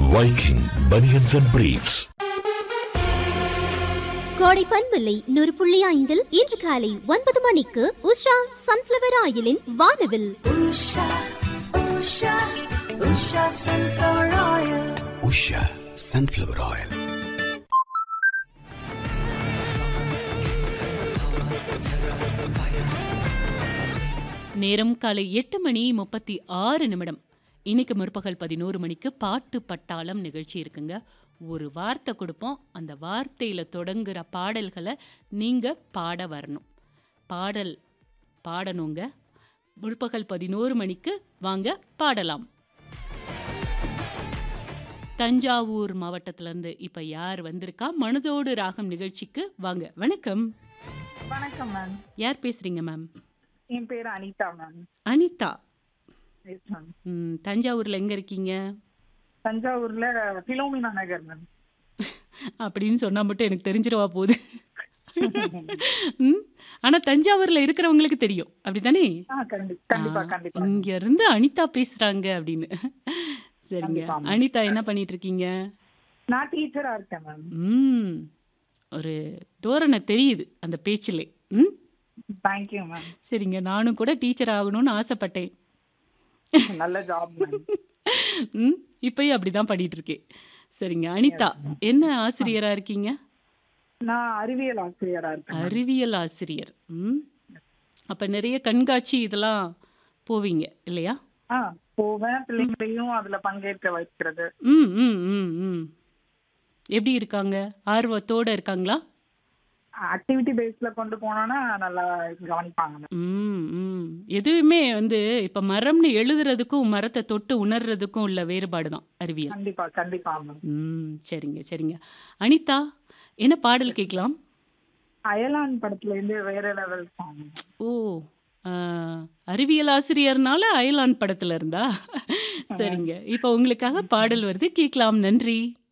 Viking Bunions and Briefs. கோடை பண்பில்லை நூறு புள்ளி ஐந்தில் இன்று காலை ஒன்பது மணிக்கு உஷா சன்ஃபிளவர் ஆயிலின் வானவில் Usha, Usha, Usha sunflower oil. Usha sunflower oil நேரம் காலை எட்டு மணி முப்பத்தி ஆறு நிமிடம் இன்னைக்கு முற்பகல் பதினோரு மணிக்கு பாட்டு பட்டாளம் நிகழ்ச்சி இருக்குங்க ஒரு வார்த்தை கொடுப்போம் அந்த வார்த்தையில் தொடங்குற பாடல்களை நீங்கள் பாட வரணும் பாடல் பாடணுங்க முற்பகல் பதினோரு மணிக்கு வாங்க பாடலாம் தஞ்சாவூர் மாவட்டத்திலேருந்து இப்போ யார் வந்திருக்கா மனதோடு ராகம் நிகழ்ச்சிக்கு வாங்க வணக்கம் வணக்கம் மேம் யார் பேசுறீங்க மேம் என் பேர் Anitha ma'am Anitha yes ma'am ம், தஞ்சாவூர்ல எங்க இருக்கீங்க தஞ்சாவூர்ல பிலோமினா நகர் மேம் அப்படின்னு சொன்னா மட்டும் எனக்கு தெரிஞ்சிடவா போகுது ம், ஆனா தஞ்சாவூர்ல இருக்கிறவங்களுக்கு தெரியும் அப்படித்தானே ஆ கண்டி கண்டிப்பா ஆ, கண்டிப்பா இங்க இருந்து அனிதா பேசுறாங்க அப்படின்னு சரிங்க கண்டிப்பா, மேம். அனிதா என்ன பண்ணிட்டு இருக்கீங்க நான் டீச்சரா இருக்கேன் மேம் ம் ஒரு தோரணை தெரியுது அந்த பேச்சிலே ம் தேங்க்யூ மேம் சரிங்க நானும் கூட டீச்சர் ஆகணும்னு ஆசைப்பட்டேன் நல்ல ஜாப் மேம் ம் இப்பயும் அப்படிதான் பண்ணிட்டு இருக்கேன் சரிங்க அனிதா என்ன ஆசிரியரா இருக்கீங்க நான் அறிவியல் ஆசிரியரா இருக்கேன் அறிவியல் ஆசிரியர் ம் அப்போ நிறைய கண்காட்சி இதெல்லாம் போவீங்க இல்லையா ஆ போவேன் பிள்ளைங்களையும் அதுல பங்கேற்க வைக்கிறது ம் ம் ம் ம் எப்படி இருக்காங்க ஆர்வத்தோட இருக்காங்களா ஆக்டிவிட்டி பேஸ்ல கொண்டு போனோம்னா நல்லா கவனிப்பாங்க மேம் ம் ம் எதுவுமே வந்து இப்போ மரம்னு எழுதுறதுக்கும் மரத்தை தொட்டு உணர்றதுக்கும் உள்ள வேறுபாடு தான் அறிவியல் கண்டிப்பா கண்டிப்பா மேம் ம் சரிங்க சரிங்க அனிதா என்ன பாடல் கேட்கலாம் அயலான் படத்துல இருந்து வேற லெவல் சாங் ஓ ஆ, அறிவியல் ஆசிரியர்னால அயலான் படத்துல இருந்தா சரிங்க இப்போ உங்களுக்காக பாடல் வருது கேட்கலாம் நன்றி